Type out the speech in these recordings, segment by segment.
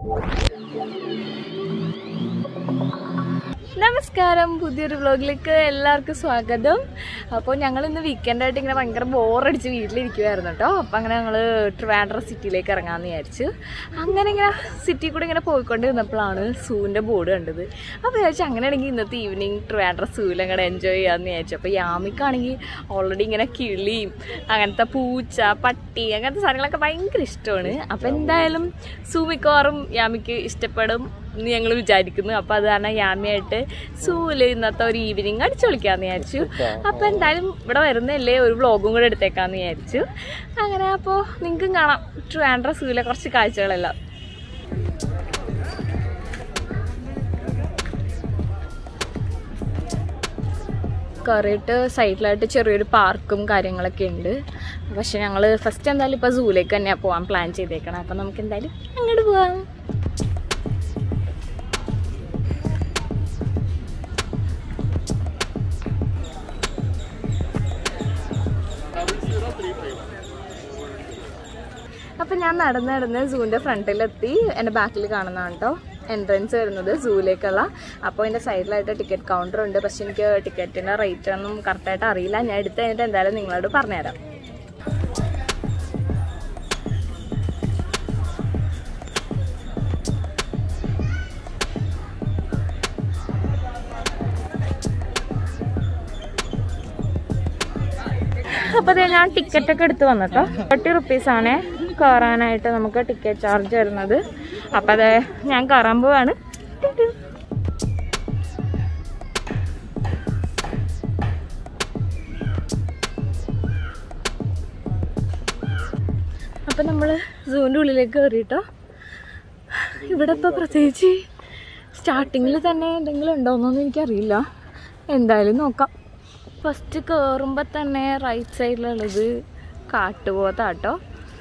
നമസ്കാരം പുതിയൊരു വ്ലോഗിലേക്ക് എല്ലാവർക്കും സ്വാഗതം അപ്പോൾ ഞങ്ങൾ ഇന്ന് വീക്കെൻഡായിട്ട് ഇങ്ങനെ ഭയങ്കര ബോറടിച്ച് വീട്ടിലിരിക്കുമായിരുന്നു കേട്ടോ അപ്പോൾ അങ്ങനെ ഞങ്ങൾ ട്രിവാൻഡ്രം സിറ്റിയിലേക്ക് ഇറങ്ങാമെന്ന് വിചാരിച്ചു അങ്ങനെ ഇങ്ങനെ സിറ്റി കൂടെ ഇങ്ങനെ പോയിക്കൊണ്ടിരുന്നപ്പോഴാണ് സൂവിൻ്റെ ബോർഡ് കണ്ടത് അപ്പോൾ വിചാരിച്ചു അങ്ങനെയാണെങ്കിൽ ഇന്നത്തെ ഈവനിങ് ട്രിവാൻഡ്രം സൂവിൽ അങ്ങോട്ട് എൻജോയ് ചെയ്യാമെന്ന് വിചാരിച്ചു അപ്പോൾ യാമിക്കാണെങ്കിൽ ഓൾറെഡി ഇങ്ങനെ കിളിയും അങ്ങനത്തെ പൂച്ച പട്ടി അങ്ങനത്തെ സാധനങ്ങളൊക്കെ ഭയങ്കര ഇഷ്ടമാണ് അപ്പോൾ എന്തായാലും സൂ മിക്കവാറും യാമിക്ക് ഇഷ്ടപ്പെടും എന്ന് ഞങ്ങൾ വിചാരിക്കുന്നു അപ്പോൾ അത് കാരണം യാമിയായിട്ട് സൂവിൽ ഇന്നത്തെ ഒരു ഈവനിങ് അടിച്ചു വിളിക്കാമെന്ന് വിചാരിച്ചു അപ്പോൾ എന്തായാലും ഇവിടെ വരുന്നതല്ലേ ഒരു വ്ളോഗും കൂടെ എടുത്തേക്കാന്ന് വിചാരിച്ചു അങ്ങനെ അപ്പോൾ നിങ്ങൾക്കും കാണാം ട്രിവാൻഡ്ര സൂവിലെ കുറച്ച് കാഴ്ചകളെല്ലാം കയറിയിട്ട് സൈഡിലായിട്ട് ചെറിയൊരു പാർക്കും കാര്യങ്ങളൊക്കെ ഉണ്ട് പക്ഷെ ഞങ്ങൾ ഫസ്റ്റ് എന്തായാലും ഇപ്പോൾ സൂവിലേക്ക് തന്നെയാണ് പോകാൻ പ്ലാൻ ചെയ്തേക്കണം അപ്പോൾ നമുക്ക് എന്തായാലും അങ്ങോട്ട് പോവാം അപ്പം ഞാൻ നടന്ന് നടന്ന് സൂവിൻ്റെ ഫ്രണ്ടിലെത്തി എൻ്റെ ബാക്കിൽ കാണുന്നതാണ് കേട്ടോ എൻട്രൻസ് വരുന്നത് സൂവിലേക്കുള്ള അപ്പോൾ എൻ്റെ സൈഡിലായിട്ട് ടിക്കറ്റ് കൗണ്ടർ ഉണ്ട് പക്ഷെ എനിക്ക് ടിക്കറ്റിൻ്റെ റേറ്റ് ഒന്നും കറക്റ്റായിട്ട് അറിയില്ല ഞാൻ എടുത്ത് കഴിഞ്ഞിട്ട് എന്തായാലും നിങ്ങളോട് പറഞ്ഞുതരാം അപ്പോൾ അതെ ഞാൻ ടിക്കറ്റ് ഒക്കെ എടുത്ത് വന്നിട്ടോ തേർട്ടി റുപ്പീസ് ആണ് കയറാനായിട്ട് നമുക്ക് ടിക്കറ്റ് ചാർജ് വരുന്നത് അപ്പോൾ അതെ ഞാൻ കയറാൻ പോവാണ് അപ്പം നമ്മൾ സൂവിൻ്റെ ഉള്ളിലേക്ക് കയറിയിട്ടോ ഇവിടെ ഇപ്പോൾ പ്രത്യേകിച്ച് സ്റ്റാർട്ടിങ്ങിൽ തന്നെ എന്തെങ്കിലും ഉണ്ടോയെന്നൊന്നും എനിക്കറിയില്ല എന്തായാലും നോക്കാം ഫസ്റ്റ് കയറുമ്പോൾ തന്നെ റൈറ്റ് സൈഡിലുള്ളത് കാട്ടുപോത്താട്ടോ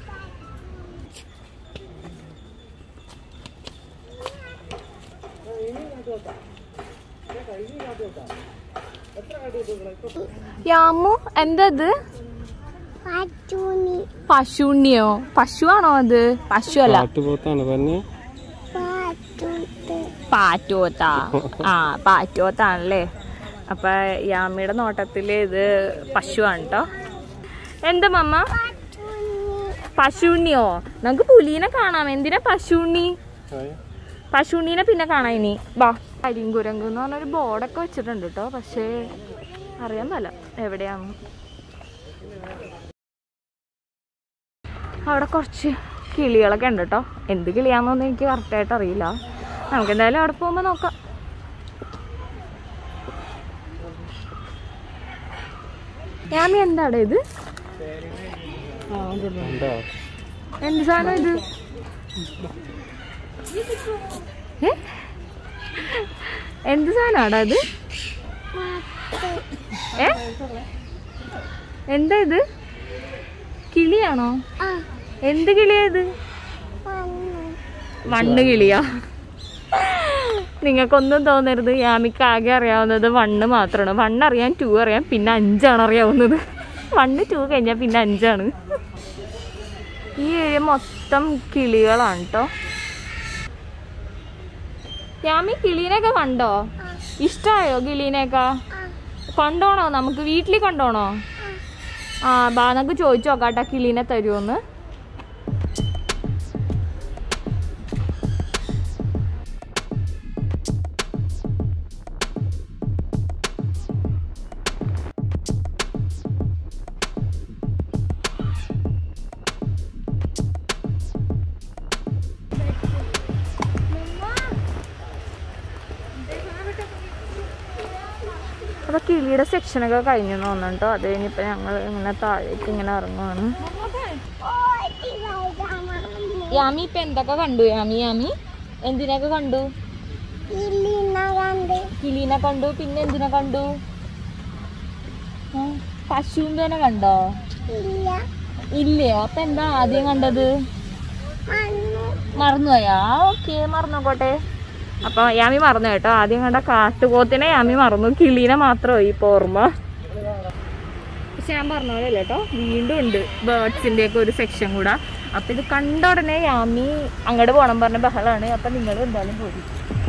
യാമു എന്താ ഇത് പശുണ്ണിയോ പശുവാണോ അത് പശു അല്ല കാട്ടുപോത്താണ് പറഞ്ഞ് പാറ്റോത്ത ആ പാറ്റോത്താണല്ലേ അപ്പൊ യാമിയുടെ നോട്ടത്തില് ഇത് പശുവാണ് കേട്ടോ എന്താ മമ്മ പശുണ്ണിയോ നമുക്ക് പുലീനെ കാണാം എന്തിനാ പശുണ്ണി പശുണ്ണീനെ പിന്നെ കാണാം ഇനി ബാ കരിങ്കുരങ്ക് എന്ന് പറഞ്ഞൊരു ബോർഡൊക്കെ വെച്ചിട്ടുണ്ട് കേട്ടോ പക്ഷേ അറിയാൻ പല എവിടെയാണ് അവിടെ കുറച്ച് കിളികളൊക്കെ ഉണ്ട് കേട്ടോ എന്ത് കിളിയാണെന്നൊന്നും എനിക്ക് കറക്റ്റായിട്ട് അറിയില്ല നമുക്ക് എന്തായാലും അവിടെ പോകുമ്പോൾ നോക്കാം ഞാൻ എന്താടെ ഇത് ഉണ്ടോ എന്ത് സാധനം ഇത് ഏ? എന്ത് സാധനമാടാ ഇത് ഏ എന്താ ഇത് കിളിയാണോ എന്ത് കിളിയാ ഇത് വണ്ണ് കിളിയാ നിങ്ങൾക്കൊന്നും തോന്നരുത് യാമിക്ക് ആകെ അറിയാവുന്നത് വണ്ണ് മാത്രമാണ് വണ്ണ് അറിയാൻ ടു അറിയാം പിന്നെ അഞ്ചാണ് അറിയാവുന്നത് വണ്ണ് ടു കഴിഞ്ഞാൽ പിന്നെ അഞ്ചാണ് ഈ ഏരിയ മൊത്തം കിളികളാണ് കേട്ടോ യാമി കിളീനെയൊക്കെ കണ്ടോ ഇഷ്ടമായോ കിളീനെയൊക്കെ കൊണ്ടോണോ നമുക്ക് വീട്ടിൽ കൊണ്ടോണോ ആ ബാ നമുക്ക് ചോദിച്ചു നോക്കാട്ടാ കിളീനെ തരുമോന്ന് അപ്പോൾ കിളിയുടെ സെക്ഷനൊക്കെ കഴിഞ്ഞു തോന്നുന്നു കേട്ടോ അത് കഴിഞ്ഞിപ്പോൾ ഞങ്ങൾ ഇങ്ങനെ താഴേക്ക് ഇങ്ങനെ ഇറങ്ങുവാണ് യാമി ഇപ്പം എന്തൊക്കെ കണ്ടു യാമി യാമി എന്തിനൊക്കെ കണ്ടു കിളീനെ കണ്ടു പിന്നെ എന്തിനെ കണ്ടു ഉം, പശുവിനെ കണ്ടോ ഇല്ലയോ അപ്പൊ എന്താ ആദ്യം കണ്ടത് മറന്നുപോയാ ഓക്കെ മറന്നോട്ടെ അപ്പൊ യാമി മറന്നു കേട്ടോ ആദ്യം കണ്ട കാട്ടുപോത്തിനെ യാമി മറന്നു കിളീനെ മാത്രമായി ഇപ്പൊ ഓർമ്മ പക്ഷെ ഞാൻ പറഞ്ഞ പോലെ അല്ല കേട്ടോ വീണ്ടും ഉണ്ട് ബേർഡ്സിന്റെ ഒക്കെ ഒരു സെക്ഷൻ കൂടെ അപ്പൊ ഇത് കണ്ട ഉടനെ യാമി അങ്ങോട്ട് പോകണം പറഞ്ഞ ബഹളാണ് അപ്പൊ നിങ്ങൾ എന്തായാലും പോയി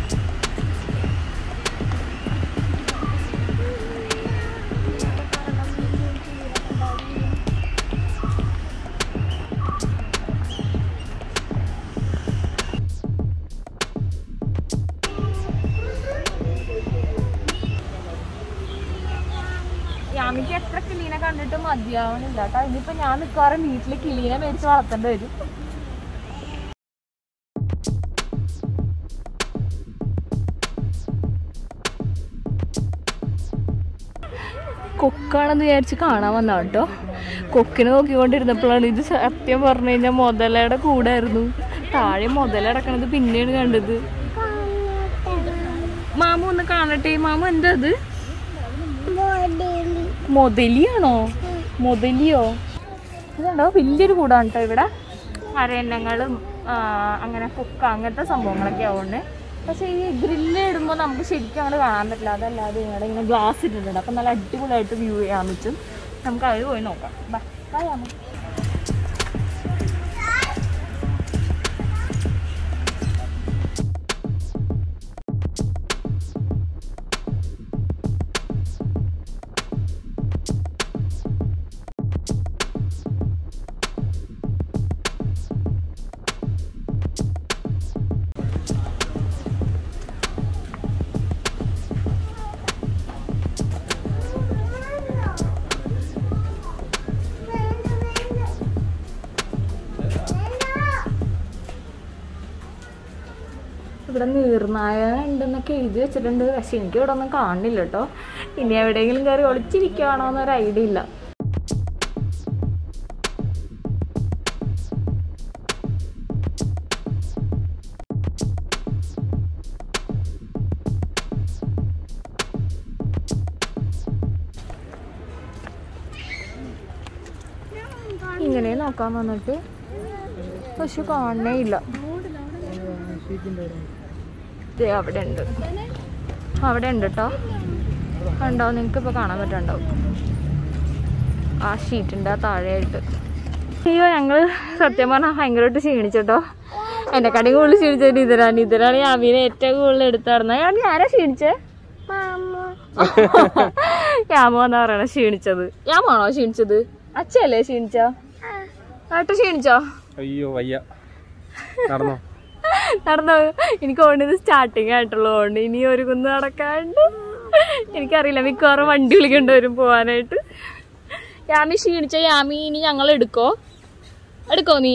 യാമിക്ക് എത്ര കിളീനെ കണ്ടിട്ട് മതിയാവണില്ല കേട്ടോ ഇനിയിപ്പോ ഞാൻ മിക്കവാറും വീട്ടില് കിളീനെ മേടിച്ച് വളർത്തേണ്ടി വരും കൊക്കാണെന്ന് വിചാരിച്ച് കാണാൻ വന്ന കേട്ടോ കൊക്കിനെ നോക്കിക്കൊണ്ടിരുന്നപ്പോഴാണ് ഇത് സത്യം പറഞ്ഞു കഴിഞ്ഞാൽ മുതലയുടെ കൂടായിരുന്നു താഴെ മുതലടക്കണത് പിന്നെയാണ് കണ്ടത് മാമു ഒന്ന് കാണട്ടെ മാമു എന്താ അത് മുതലിയാണോ മുതലിയോ ഇതുണ്ടോ വലിയൊരു കൂടാണ് കേട്ടോ ഇവിടെ അരയന്നങ്ങളും ആ, അങ്ങനെ കുക്ക അങ്ങനത്തെ സംഭവങ്ങളൊക്കെ ആവുന്നുണ്ട് പക്ഷേ ഈ ഗ്രില്ല് ഇടുമ്പോൾ നമുക്ക് ശരിക്കും അങ്ങോട്ട് കാണാൻ പറ്റില്ല അതല്ലാതെ ഇവിടെ ഇങ്ങനെ ഗ്ലാസ് ഇട്ടിട്ടുണ്ട് അപ്പം നല്ല അടിപൊളിയായിട്ട് വ്യൂ ചെയ്യാൻ പറ്റും നമുക്ക് അത് പോയി നോക്കാം ബാ ബൈ അമ്മ ഇവിടെ നീർനായ ഉണ്ടെന്നൊക്കെ എഴുതി വെച്ചിട്ടുണ്ട് പക്ഷെ എനിക്ക് ഇവിടെ ഒന്നും കാണില്ല കേട്ടോ ഇനി എവിടെയെങ്കിലും കയറി ഒളിച്ചിരിക്കുകയാണോ എന്നൊരു ഐഡിയ ഇല്ല ഇങ്ങനെ നോക്കാൻ വന്നിട്ട് പക്ഷെ കാണണേ ഇല്ല ദേ അവിടെ ഉണ്ട് അവിടെ ഉണ്ട് കേട്ടോ ഉണ്ടോ നിങ്ങൾക്ക് ഇപ്പോൾ കാണാൻ പറ്റുന്നുണ്ടാവും ആ ഷീറ്റിൻ്റെ ആ താഴെയായിട്ട് അയ്യോ ഞങ്ങൾ സത്യം പറഞ്ഞാൽ ഭയങ്കരമായിട്ട് ക്ഷീണിച്ചോട്ടോ എന്നെ കടി കൂടുതൽ ക്ഷീണിച്ചത് ഇതരാണ് ഇതരാണ് യാമീനെ ഏറ്റവും കൂടുതൽ എടുത്തായിരുന്നത് യാമി ആരാ ക്ഷീണിച്ചേ യാമോ എന്നാ പറയണ ക്ഷീണിച്ചത് യാമാണോ ക്ഷീണിച്ചത് അച്ഛയല്ലേ ക്ഷീണിച്ചോ ആയിട്ട് ക്ഷീണിച്ചോ അയ്യോ വയ്യ നടന്നോ നടന്നോ എനിക്ക് ഓടുന്നത് സ്റ്റാർട്ടിങ് ആയിട്ടുള്ളൂ ഓണ്ട് ഇനി ഒരു കുന്ന് നടക്കാണ്ട് എനിക്കറിയില്ല മിക്കവാറും വണ്ടി വിളിക്കേണ്ടി വരും പോവാനായിട്ട് യാമി ക്ഷീണിച്ച യാമി ഇനി ഞങ്ങൾ എടുക്കോ എടുക്കോ നീ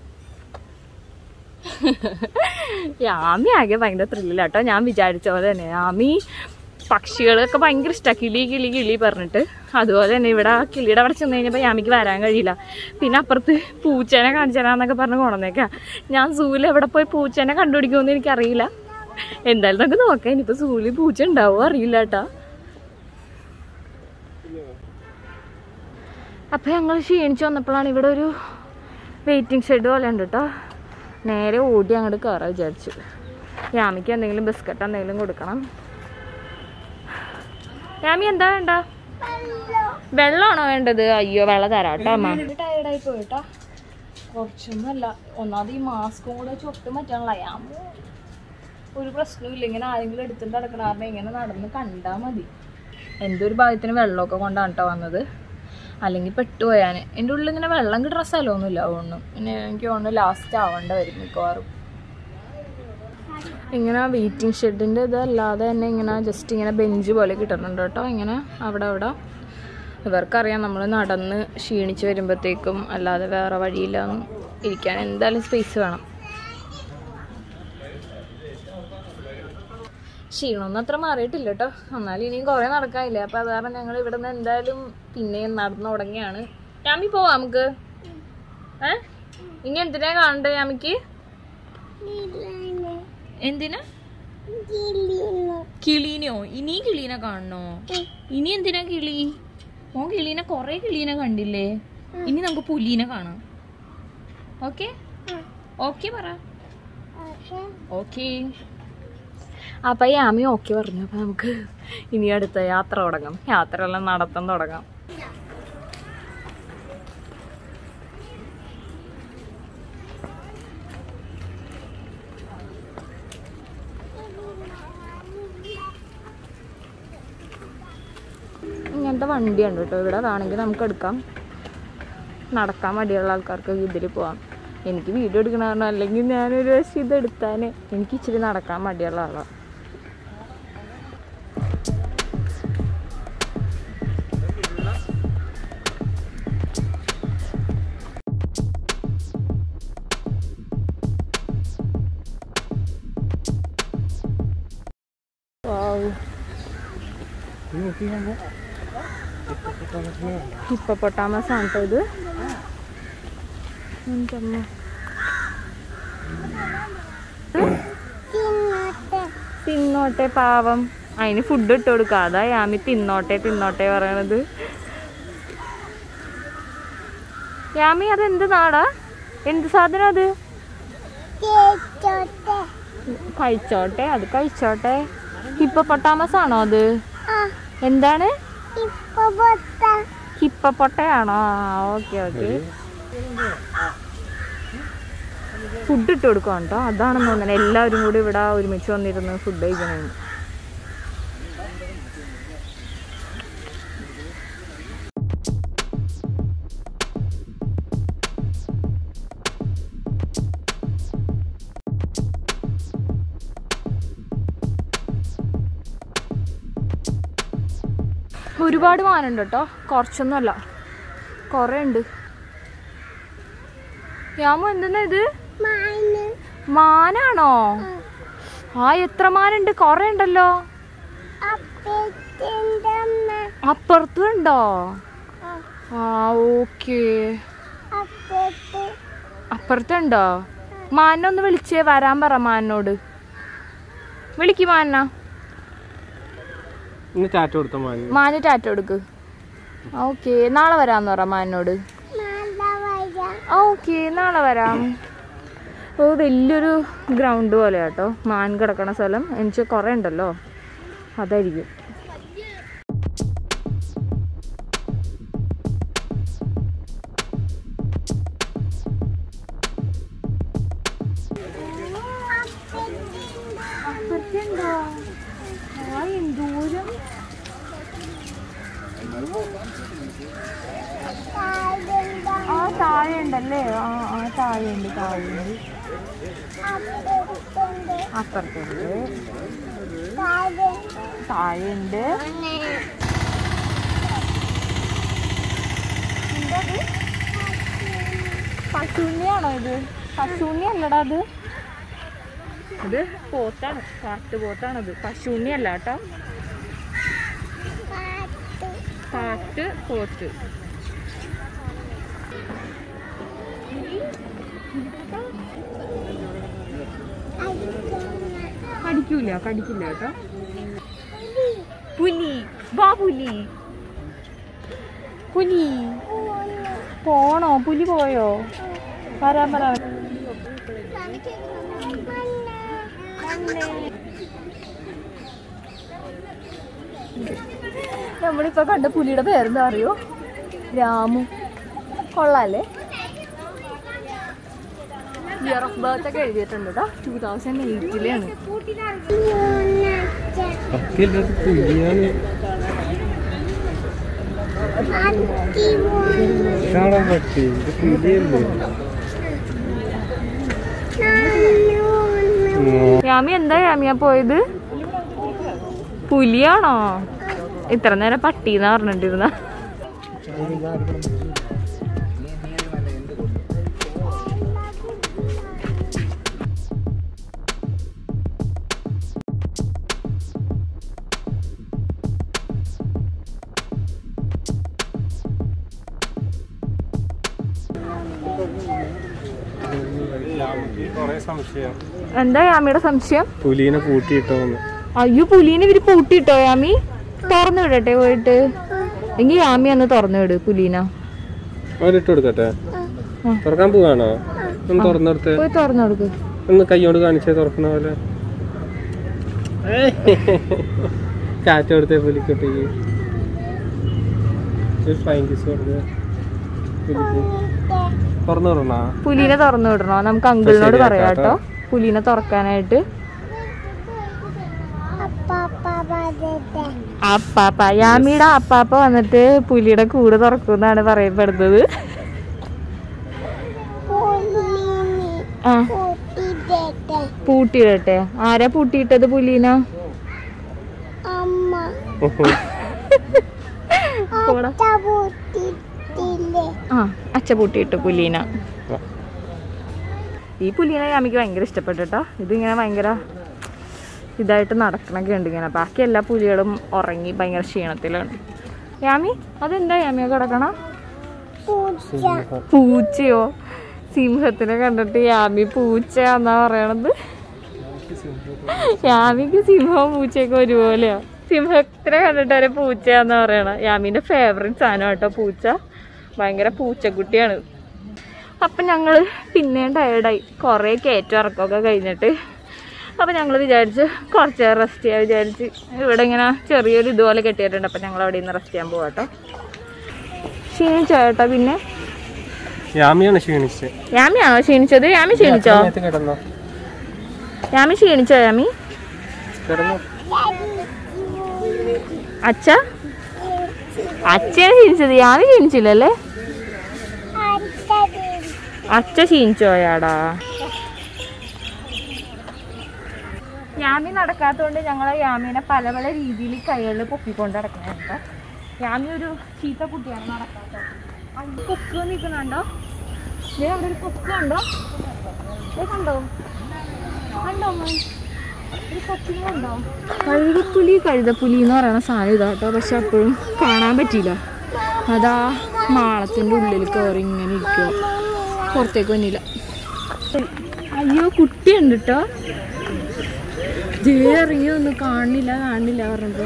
യാമി ആകെ ഭയങ്കര ത്രില്ലില്ല കേട്ടോ ഞാൻ വിചാരിച്ച പോലെ തന്നെ യാമി പക്ഷികളൊക്കെ ഭയങ്കര ഇഷ്ടമാണ് കിളി കിളി കിളി പറഞ്ഞിട്ട് അതുപോലെ തന്നെ ഇവിടെ ആ കിളിയുടെ അവിടെ ചെന്ന് കഴിഞ്ഞപ്പോൾ യാമിക്ക് വരാൻ കഴിയില്ല പിന്നെ അപ്പുറത്ത് പൂച്ചേനെ കാണിച്ചാലാന്നൊക്കെ പറഞ്ഞ് കൊണ്ടുവന്നേക്കാം ഞാൻ സൂല് എവിടെ പോയി പൂച്ചേനെ കണ്ടുപിടിക്കുമെന്ന് എനിക്കറിയില്ല എന്തായാലും നമുക്ക് നോക്കാം ഇനിയിപ്പോൾ സൂല് പൂച്ച ഉണ്ടാവുമോ അറിയില്ല കേട്ടാ അപ്പം ഞങ്ങൾ ക്ഷീണിച്ച് വന്നപ്പോഴാണ് ഇവിടെ ഒരു വെയിറ്റിംഗ് ഷെഡ് പോലെ ഉണ്ട് കേട്ടോ നേരെ ഓടി അങ്ങോട്ട് കയറാൻ വിചാരിച്ചു യാമിക്ക് എന്തെങ്കിലും ബിസ്ക്കറ്റ് എന്തെങ്കിലും കൊടുക്കണം യാമി എന്താ വേണ്ട വെള്ളമാണോ വേണ്ടത് അയ്യോ വെള്ളം തരാം കേട്ടോ അമ്മ ടയർഡായി പോയിട്ടാ കുറച്ചൊന്നുമല്ല ഒന്നാമത് ഈ മാസ്കും കൂടെ ചൊട്ട് പറ്റാനുള്ള യാമു ഒരു പ്രശ്നമില്ല ഇങ്ങനെ ആരെങ്കിലും എടുത്തിട്ട് നടക്കണ കാരണം ഇങ്ങനെ നടന്ന് കണ്ടാൽ മതി എന്തൊരു ഭാഗ്യത്തിന് വെള്ളമൊക്കെ കൊണ്ടാണ് കേട്ടോ വന്നത് അല്ലെങ്കിൽ പെട്ടുപോയാൻ എൻ്റെ ഉള്ളിൽ ഇങ്ങനെ വെള്ളം കിട്ടുന്ന സ്ഥലമൊന്നുമില്ല അതുകൊണ്ട് പിന്നെ എനിക്ക് തോന്നുന്നു ലാസ്റ്റ് ആവേണ്ട വരും മിക്കവാറും ഇങ്ങനെ വെയിറ്റിംഗ് ഷെഡിൻ്റെ ഇതല്ലാതെ തന്നെ ഇങ്ങനെ ജസ്റ്റ് ഇങ്ങനെ ബെഞ്ച് പോലെ കിട്ടുന്നുണ്ട് കേട്ടോ ഇങ്ങനെ അവിടെ അവിടെ ഇവർക്കറിയാം നമ്മൾ നടന്ന് ക്ഷീണിച്ച് വരുമ്പോഴത്തേക്കും അല്ലാതെ വേറെ വഴിയില്ല ഇരിക്കാൻ എന്തായാലും സ്പേസ് വേണം ക്ഷീണമൊന്നും അത്ര മാറിയിട്ടില്ല കേട്ടോ എന്നാലും ഇനിയും കുറേ നടക്കാനില്ല അപ്പം അത് കാരണം ഞങ്ങൾ ഇവിടെ നിന്ന് എന്തായാലും പിന്നെയും നടന്നു തുടങ്ങിയാണ് യാമി പോവാം നമുക്ക് ഏ ഇനി എന്തിനാ കാണണ്ടേ യാമിക്ക് എന്തിനാ കിളീനെയോ ഇനി കിളീനെ കാണണോ ഇനി എന്തിനാ കിളി മോൻ കിളീനെ കൊറേ കിളീനെ കണ്ടില്ലേ ഇനി നമുക്ക് പുലീനെ കാണാം ഓക്കെ ഓക്കെ പറ ഓക്കെ അപ്പൊ ഈ ആമി ഓക്കെ പറഞ്ഞു അപ്പൊ നമുക്ക് ഇനി അടുത്ത യാത്ര തുടങ്ങാം യാത്ര എല്ലാം നടത്താൻ തുടങ്ങാം അങ്ങനത്തെ വണ്ടിയുണ്ട് കേട്ടോ ഇവിടെ വേണമെങ്കിൽ നമുക്ക് എടുക്കാം നടക്കാൻ മടിയുള്ള ആൾക്കാർക്ക് ഇതിൽ പോവാം എനിക്ക് വീഡിയോ എടുക്കണ കാരണം അല്ലെങ്കിൽ ഞാനൊരു വശം ഇത് എടുത്താൽ എനിക്ക് ഇച്ചിരി നടക്കാൻ മടിയുള്ള ആളാണ് വാവ് ഹിപ്പപ്പൊട്ടാമസ് ആണ് കേട്ടോ ഇത് എൻ്റെ അമ്മ. തിന്നോട്ടെ പാവം അതിന് ഫുഡ് ഇട്ട് കൊടുക്കുക അതാ യാമി തിന്നോട്ടെ തിന്നോട്ടെ പറയണത് യാമി അത് എന്ത് നാടാ എന്ത് സാധനം അത് കഴിച്ചോട്ടെ അത് കഴിച്ചോട്ടെ ഹിപ്പപ്പൊട്ടാമസ് ആണോ അത് എന്താണ് ഹിപ്പപ്പൊട്ടയാണോ ഓക്കെ ഓക്കെ ഫുഡ് ഇട്ട് കൊടുക്കാം കേട്ടോ അതാണെന്ന് തോന്നുന്നത് എല്ലാവരും കൂടി ഇവിടെ ഒരുമിച്ച് വന്നിരുന്ന് ഫുഡ് കഴിക്കണേ ഒരുപാട് മാനുണ്ട് കേട്ടോ കുറച്ചൊന്നുമല്ല കുറേ ഉണ്ട് യാമു എന്തെന്നാ ഇത് മാനാണോ ആ എത്ര മാനുണ്ട് കൊറേ ഉണ്ടല്ലോ അപ്പുറത്തും ഉണ്ടോ ആ ഓക്കേ അപ്പുറത്തുണ്ടോ മാനൊന്ന് വിളിച്ചേ വരാൻ പറ മാനോട് വിളിക്ക് മാന ഇന്ന് ചാറ്റ് കൊടുത്ത മാൻ മാന് ടാറ്റ കൊടുക്ക് ഓക്കെ നാളെ വരാന്ന് പറ മാനോട് ഓക്കെ നാളെ വരാം ഓ വലിയൊരു ഗ്രൗണ്ട് പോലെ കേട്ടോ മാൻ കിടക്കണ സ്ഥലം എനിക്ക് കുറേ ഉണ്ടല്ലോ അതായിരിക്കും എന്തോരം ആ താഴെ ഉണ്ടല്ലേ ആ ആ താഴെ ഉണ്ട് താഴെ ഉണ്ട് അപ്പുറത്തുണ്ട് താഴെ ഉണ്ട് പശുവിനെയാണോ ഇത് പശുവിനെ അല്ലടാ അത് ഇത് പോത്താണ് കാട്ടു പോത്താണത് പശുവിനെ അല്ല കേട്ടോ കാട്ട് പോത്ത് കടിക്കൂല കടിക്കില്ല കേട്ടോ പുലി വാ പുലി പുലി പോണോ പുലി പോയോ വരാൻ പറ നമ്മളിപ്പോ കണ്ട പുലിയുടെ പേരെന്താ അറിയോ രാമു കൊള്ളാല്ലേ ഇയർ ഓഫ് ബർത്ത് ഒക്കെ എഴുതിയിട്ടുണ്ട് കേട്ടോ ടൂ തൗസൻഡ് എയ്റ്റിലാണ് പത്തിയല്ലത് പുലിയാണ് ഇതാണോ പട്ടി ഇത് പുലിയല്ലേ യാമി എന്താ യാമിയാ പോയത് പുലിയാണോ ഇത്ര നേരം പട്ടീന്നാ പറഞ്ഞിട്ടിരുന്ന കൊറേ സംശയം എന്താ യാമിയുടെ സംശയം പുലീനെ പൂട്ടിയിട്ടോന്ന് അയ്യോ പുലീനെ ഇവര് പൂട്ടിട്ടോ യാമി തുറന്നു വിടട്ടെ പോയിട്ട് എങ്കിൽ യാമി അന്ന് തുറന്നു വിട് പുലീന അവരിട്ട് കൊടുക്കട്ടെ തുറക്കാൻ പോവാണോ ഒന്ന് തുറന്നെടുത്ത് പോയി തുറന്നു കൊടുക്ക് ഒന്ന് കൈയോട് കാണിച്ചേ തുറക്കണ പോലെ കാറ്റ് കൊടുത്തേ പുലിക്കുട്ടി ഒരു ഫ്ലൈങ് കിസ് കൊടുത്തേ പുലിക്ക് തുറന്നു വിടണോ പുലീനെ തുറന്നു വിടണോ നമുക്ക് അങ്കിളിനോട് ശരിയാക്കാം പറയാം കേട്ടോ. കേട്ടോ പുലീനെ തുറക്കാനായിട്ട് അപ്പാപ്പ യാമിയുടെ അപ്പാപ്പ വന്നിട്ട് പുലിയുടെ കൂട് തുറക്കുമെന്നാണ് പറയപ്പെടുന്നത് ആ പൂട്ടിയിടട്ടെ ആരാ പൂട്ടിയിട്ടത് പുലീന പോടാ. ആ അച്ഛ പൂട്ടിയിട്ടു പുലീന ഈ പുലീനെ യാമിക്ക് ഭയങ്കര ഇഷ്ടപ്പെട്ടു കേട്ടോ ഇതിങ്ങനെ ഭയങ്കര ഇതായിട്ട് നടക്കണൊക്കെ ഉണ്ട് ഇങ്ങനെ ബാക്കി എല്ലാ പുലികളും ഉറങ്ങി ഭയങ്കര ക്ഷീണത്തിലാണ് യാമി അതെന്താ യാമിയെ കിടക്കണ പൂച്ചയോ സിംഹത്തിനെ കണ്ടിട്ട് യാമി പൂച്ചയാന്നാ പറയണത് യാമിക്ക് സിംഹവും പൂച്ചയൊക്കെ ഒരുപോലെയാ സിംഹത്തിനെ കണ്ടിട്ട് ഒരു പൂച്ചയാന്നാ പറയണ യാമിന്റെ ഫേവറേറ്റ് സാധനം കേട്ടോ പൂച്ച ഭയങ്കര പൂച്ചക്കുട്ടിയാണ് അപ്പം ഞങ്ങൾ പിന്നെയും ടയർഡായി കുറേ കയറ്റം ഇറക്കമൊക്കെ കഴിഞ്ഞിട്ട് അപ്പം ഞങ്ങൾ വിചാരിച്ച് കുറച്ച് നേരം റെസ്റ്റ് ചെയ്യാൻ വിചാരിച്ച് ഇവിടെ ഇങ്ങനെ ചെറിയൊരു ഇതുപോലെ കെട്ടിയിട്ടുണ്ട് അപ്പം ഞങ്ങൾ അവിടെ നിന്ന് റെസ്റ്റ് ചെയ്യാൻ പോവാം കേട്ടോ ക്ഷീണിച്ചോ ചേട്ടാ പിന്നെ യാമിയാണ് ക്ഷീണിച്ചത് യാമിയാണോ ക്ഷീണിച്ചത് യാമി ക്ഷീണിച്ചോ നേരത്തെ കിടന്നോ യാമി ക്ഷീണിച്ചോ യാമി കിടന്നോ അച്ഛ അച്ഛയാണ് ക്ഷീണിച്ചത് യാമി ക്ഷീണിച്ചില്ലല്ലേ അച്ഛ ക്ഷീണിച്ചോയാടാ യാമി നടക്കാത്തതുകൊണ്ട് ഞങ്ങൾ യാമിനെ പല പല രീതിയിൽ കൈകളിൽ പൊക്കിക്കൊണ്ട് നടക്കുന്നുണ്ട് യാമി ഒരു ചീത്ത കുട്ടിയാണ് നടക്കാത്തത് അത് കൊക്ക് നിൽക്കുന്നുണ്ടോ ദേ അവിടെ ഒരു കൊക്ക് കണ്ടോ ദേ കണ്ടോ കണ്ടോ മോൻ ഒരു കൊക്കിനെ കണ്ടോ കഴുതപ്പുലി കഴുതപ്പുലി എന്ന് പറയുന്ന സാധനം ഇതാ കേട്ടോ പക്ഷെ അപ്പോഴും കാണാൻ പറ്റിയില്ല അതാ മാളത്തിൻ്റെ ഉള്ളിൽ കയറി ഇങ്ങനെ ഇരിക്കുക പുറത്തേക്ക് വന്നില്ല അയ്യോ കുട്ടിയുണ്ട് കേട്ടോ ദേ ഇറങ്ങി ഒന്നും കാണില്ല കാണില്ല പറഞ്ഞപ്പോ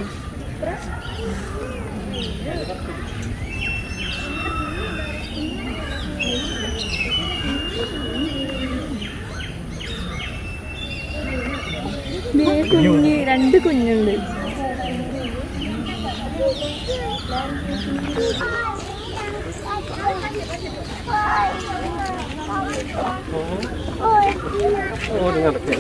ദേ കുഞ്ഞ് രണ്ട് കുഞ്ഞുണ്ട് ഓടി നടക്കുക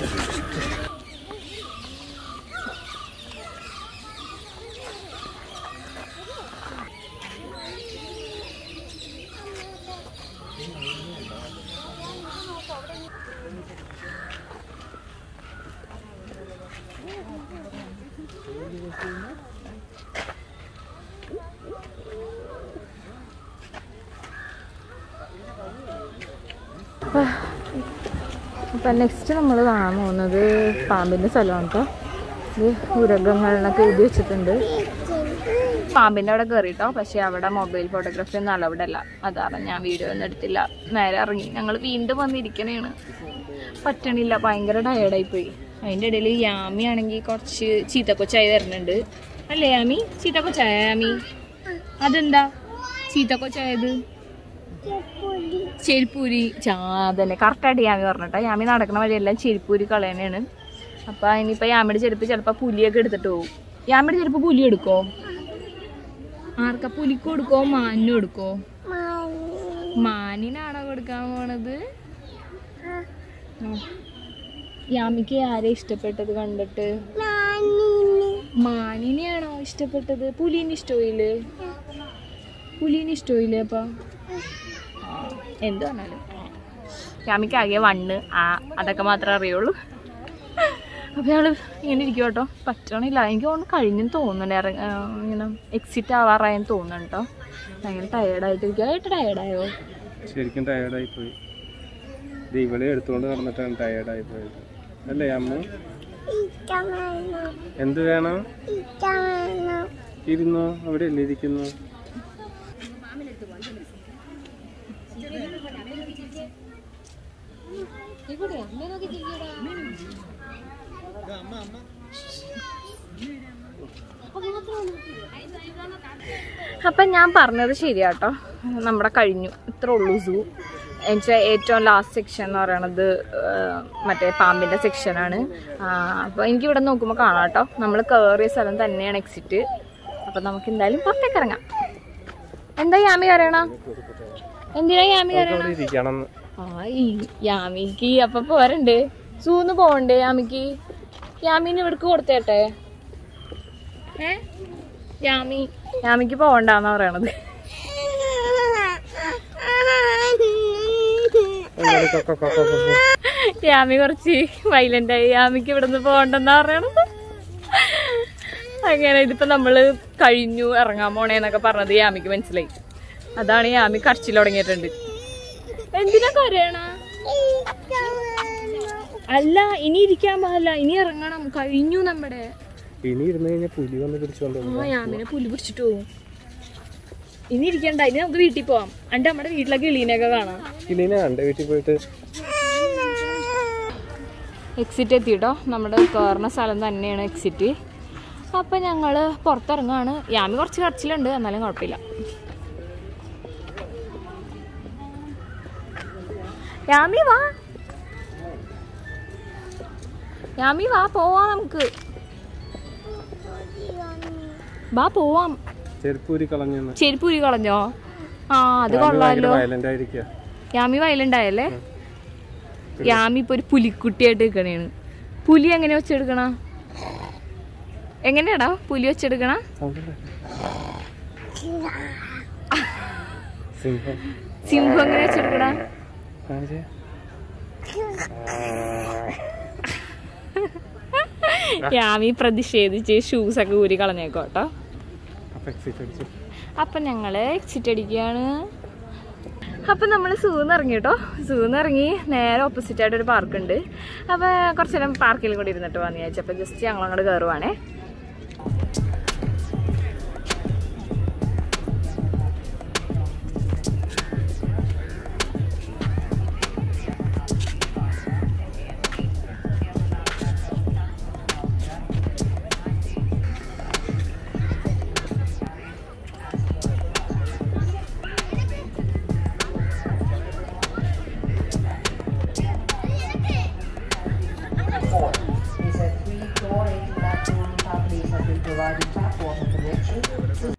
അപ്പം നെക്സ്റ്റ് നമ്മൾ കാണാൻ പോകുന്നത് പാമ്പിൻ്റെ സ്ഥലമാണ് കേട്ടോ ഇത് ഉരകങ്ങളിലൊക്കെ എഴുതി വെച്ചിട്ടുണ്ട് പാമ്പിൻ്റെ അവിടെ കയറിട്ടോ പക്ഷേ അവിടെ മൊബൈൽ ഫോട്ടോഗ്രാഫി ഒന്നും അലൗഡ് അല്ല അതാണ് ഞാൻ വീഡിയോ ഒന്നും എടുത്തില്ല നേരെ ഇറങ്ങി ഞങ്ങൾ വീണ്ടും വന്നിരിക്കണേണ് പറ്റണില്ല ഭയങ്കര ടയേർഡായി പോയി അതിൻ്റെ ഇടയിൽ യാമി ആണെങ്കിൽ കുറച്ച് ചീത്തക്കൊച്ചായി വരുന്നുണ്ട് അല്ലേ യാമി ചീത്തക്കൊച്ചായ യാമി അതെന്താ ചീത്തക്കൊച്ചായത് ചെരിപ്പൂരി ചാതന്നെ കറക്റ്റായിട്ട് യാമി പറഞ്ഞിട്ടോ യാമി നടക്കുന്ന വഴിയെല്ലാം ചെരിപ്പൂരി കളയണേണ് അപ്പൊ ഇനിയിപ്പോ യാമിയുടെ ചെരുപ്പ് ചിലപ്പോ പുലിയൊക്കെ എടുത്തിട്ട് പോകും യാമിയുടെ ചെരുപ്പ് പുലി എടുക്കോ ആർക്കാ പുലിക്ക് കൊടുക്കോ മാനിനും എടുക്കോ മാനിനാണോ കൊടുക്കാൻ പോണത് ഉം. യാമിക്ക് ആരെ ഇഷ്ടപ്പെട്ടത് കണ്ടിട്ട് മാനിനെയാണോ ഇഷ്ടപ്പെട്ടത് പുലീനെ ഇഷ്ടമായില്ലേ പുലീനെ ഇഷ്ടമായില്ലേ അപ്പൊ എന്ത് പറഞ്ഞാലും യാമിക്ക് ആകെ വണ്ണ് ആ അതൊക്കെ മാത്രമേ അറിയുള്ളൂ അപ്പോൾ ഞങ്ങൾ ഇങ്ങനെ ഇരിക്കും കേട്ടോ പറ്റണില്ല എനിക്ക് തോന്നുന്നു കഴിഞ്ഞെന്ന് തോന്നുന്നുണ്ട് ഇറങ്ങ ആ, ഇങ്ങനെ എക്സിറ്റ് ആവാറായെന്ന് തോന്നുന്നുണ്ട് കേട്ടോ ഭയങ്കര ടയേർഡായിട്ടിരിക്കുക ആയിട്ട് ടയേർഡായോ ശരിക്കും ടയർഡായി പോയി ഇത് ഇവളെ എടുത്തുകൊണ്ട് നടന്നിട്ടാണ് ടയർഡായി പോയത് അല്ലേ അമ്മ എന്ത് വേണം ഇരുന്നോ അവിടെ അല്ലേ ഇരിക്കുന്നു അപ്പം ഞാൻ പറഞ്ഞത് ശരിയാട്ടോ നമ്മുടെ കഴിഞ്ഞു ഇത്ര ഉള്ളൂ സൂ എന്നുവെച്ചാൽ ഏറ്റവും ലാസ്റ്റ് സെക്ഷൻ എന്ന് പറയണത് ആ, മറ്റേ പാമ്പിൻ്റെ സെക്ഷനാണ് അപ്പോൾ എനിക്കിവിടെ നോക്കുമ്പോൾ കാണാം കേട്ടോ നമ്മൾ കയറിയ സ്ഥലം തന്നെയാണ് എക്സിറ്റ് അപ്പം നമുക്ക് എന്തായാലും പുറത്തേക്ക് ഇറങ്ങാം എന്താ യാമി കയറണ എന്തിനാ യാമി കയറണ അവിടെ ഇരിക്കണം എന്ന്. ആ ഈ യാമിക്ക് അപ്പൊ പോരണ്ട് സൂന്ന് പോണ്ടേ യാമിക്ക് യാമീന് ഇവിടക്ക് കൊടുത്തേട്ടെ ഏ യാമി യാമിക്ക് പോവണ്ടെന്നാ പറയണത് അങ്ങനെ കൊക്ക കൊക്ക കൊക്ക. യാമി കുറച്ച് വൈലന്റ് ആയി യാമിക്ക് ഇവിടെ നിന്ന് പോകണ്ടെന്നാ പറയണത് അങ്ങനെ ഇതിപ്പോ നമ്മള് കഴിഞ്ഞു ഇറങ്ങാൻ പോണേന്നൊക്കെ പറഞ്ഞത് യാമിക്ക് മനസ്സിലായി അതാണ് യാമി കരച്ചിൽ തുടങ്ങിയിട്ടുണ്ട് എന്തിനാ കരയണ അല്ല ഇനി ഇരിക്കാൻ പാടില്ല ഇനി ഇറങ്ങണം കഴിഞ്ഞു നമ്മുടെ ഇനി ഇരുന്ന് കഴിഞ്ഞാൽ പുലി വന്ന് പിടിച്ചോണ്ട് പോകും ആ യാമിനെ പുല്ല് പിടിച്ചിട്ട് പോകും ഇനി ഇരിക്കണ്ട ഇനി നമുക്ക് വീട്ടിൽ പോവാം അണ്ട് നമ്മുടെ വീട്ടിലൊക്കെ കിളീനെയൊക്കെ കാണാം ഇനി ഞാൻ എൻ്റെ വീട്ടിൽ പോയിട്ട് എക്സിറ്റ് എത്തിട്ടോ നമ്മുടെ കയറുന്ന സ്ഥലം തന്നെയാണ് എക്സിറ്റ് അപ്പം ഞങ്ങൾ പുറത്തിറങ്ങാണ് യാമി കുറച്ച് കറച്ചിലുണ്ട് എന്നാലും കുഴപ്പമില്ല യാമി വാ യാമി വാ പോവാം നമുക്ക് വാ പോവാം ചെരുപ്പൂരി കളഞ്ഞെന്ന് ചെരുപ്പ് ഉരി കളഞ്ഞോ ആ അത് കൊള്ളാമല്ലോ വയലന്റ് ആയിരിക്കുക യാമി വയലുണ്ടായല്ലേ യാമി ഇപ്പൊ ഒരു പുലിക്കുട്ടിയായിട്ട് നിൽക്കണേണ് പുലി എങ്ങനെ വെച്ചെടുക്കണ എങ്ങനെയാടാ പുലി വെച്ചെടുക്കണ സിംഹം സിംഹം എങ്ങനെ വെച്ചെടുക്കണ കാണിച്ചേ. യാമി പ്രതിഷേധിച്ച് ഷൂസ് ഒക്കെ ഊരി കളഞ്ഞേക്കോട്ടോ അപ്പൊ എക്സിറ്റ് അടിച്ചു അപ്പൊ ഞങ്ങള് എക്സിറ്റ് അടിക്കുകയാണ് അപ്പൊ നമ്മൾ സൂന്ന് ഇറങ്ങി കേട്ടോ സൂന്ന് ഇറങ്ങി നേരെ ഓപ്പോസിറ്റ് ആയിട്ട് ഒരു പാർക്ക് ഉണ്ട് അപ്പൊ കുറച്ച് നേരം പാർക്കിൽ കൂടി ഇരുന്നിട്ട് വന്നു വിചാരിച്ചു അപ്പൊ ജസ്റ്റ് ഞങ്ങൾ അങ്ങോട്ട് കയറുവാണേ is a three-floor, 80-bathroom families have been provided tap water connection.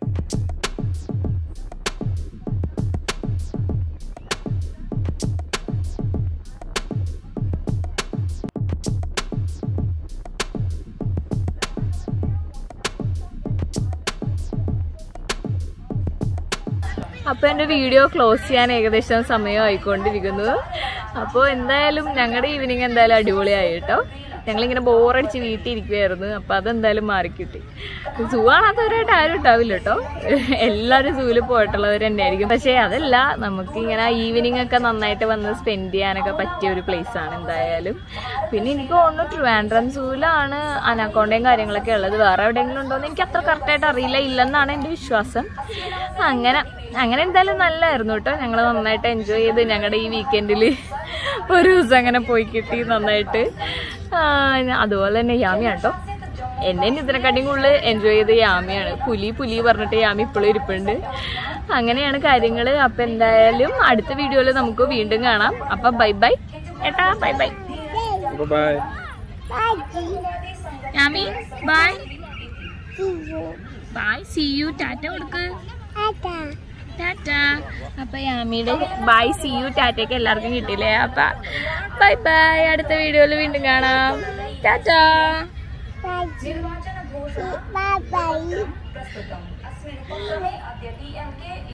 അപ്പൊ എന്റെ വീഡിയോ ക്ലോസ് ചെയ്യാൻ ഏകദേശം സമയം ആയിക്കൊണ്ടിരിക്കുന്നു അപ്പോൾ എന്തായാലും ഞങ്ങളുടെ ഈവനിങ് എന്തായാലും അടിപൊളിയായി കേട്ടോ ഞങ്ങളിങ്ങനെ ബോറടിച്ച് വീട്ടിൽ ഇരിക്കുമായിരുന്നു അപ്പൊ അതെന്തായാലും മാറിക്കിട്ടി സൂ കാണാത്തവരായിട്ട് ആരും ഉണ്ടാവില്ല കേട്ടോ എല്ലാവരും സൂവിൽ പോയിട്ടുള്ളവർ തന്നെയായിരിക്കും പക്ഷേ അതല്ല നമുക്ക് ഇങ്ങനെ ഈവനിങ് ഒക്കെ നന്നായിട്ട് വന്ന് സ്പെൻഡ് ചെയ്യാനൊക്കെ പറ്റിയ ഒരു place ആണ് എന്തായാലും പിന്നെ എനിക്ക് തോന്നുന്നു ട്രിവാൻഡ്രം സൂവിലാണ് അനാക്കോണ്ടയും കാര്യങ്ങളൊക്കെ ഉള്ളത് വേറെ എവിടെയെങ്കിലും ഉണ്ടോ എന്ന് എനിക്ക് അത്ര കറക്റ്റായിട്ട് അറിയില്ല ഇല്ലെന്നാണ് എൻ്റെ വിശ്വാസം അങ്ങനെ അങ്ങനെ എന്തായാലും നല്ലായിരുന്നു കേട്ടോ ഞങ്ങൾ നന്നായിട്ട് എൻജോയ് ചെയ്ത് ഞങ്ങളുടെ ഈ വീക്കെൻഡിൽ ഒരു ദിവസം അങ്ങനെ പോയി കിട്ടി നന്നായിട്ട് ആ, അതുപോലെ തന്നെ യാമിയാണ് കേട്ടോ എന്നെ ഇതിനെക്കാട്ടിയും കൂടുതൽ എൻജോയ് ചെയ്ത് യാമിയാണ് പുലി പുലി പറഞ്ഞിട്ട് യാമി ഇപ്പോഴും ഇരിപ്പുണ്ട് അങ്ങനെയാണ് കാര്യങ്ങൾ അപ്പം എന്തായാലും അടുത്ത വീഡിയോയിൽ നമുക്ക് വീണ്ടും കാണാം അപ്പം ബൈ ബൈ ഏട്ടാ ബൈ ബൈ അപ്പൊ bye Yami bye bye see you tata കൊടുക്ക് ടാറ്റ അപ്പൊ യാമിയുടെ ബൈ സി യു ടാറ്റയ്ക്ക് എല്ലാവർക്കും കിട്ടിയില്ലേ അപ്പൊ ബൈ ബൈ അടുത്ത വീഡിയോയിൽ വീണ്ടും കാണാം ടാറ്റ Bye bye.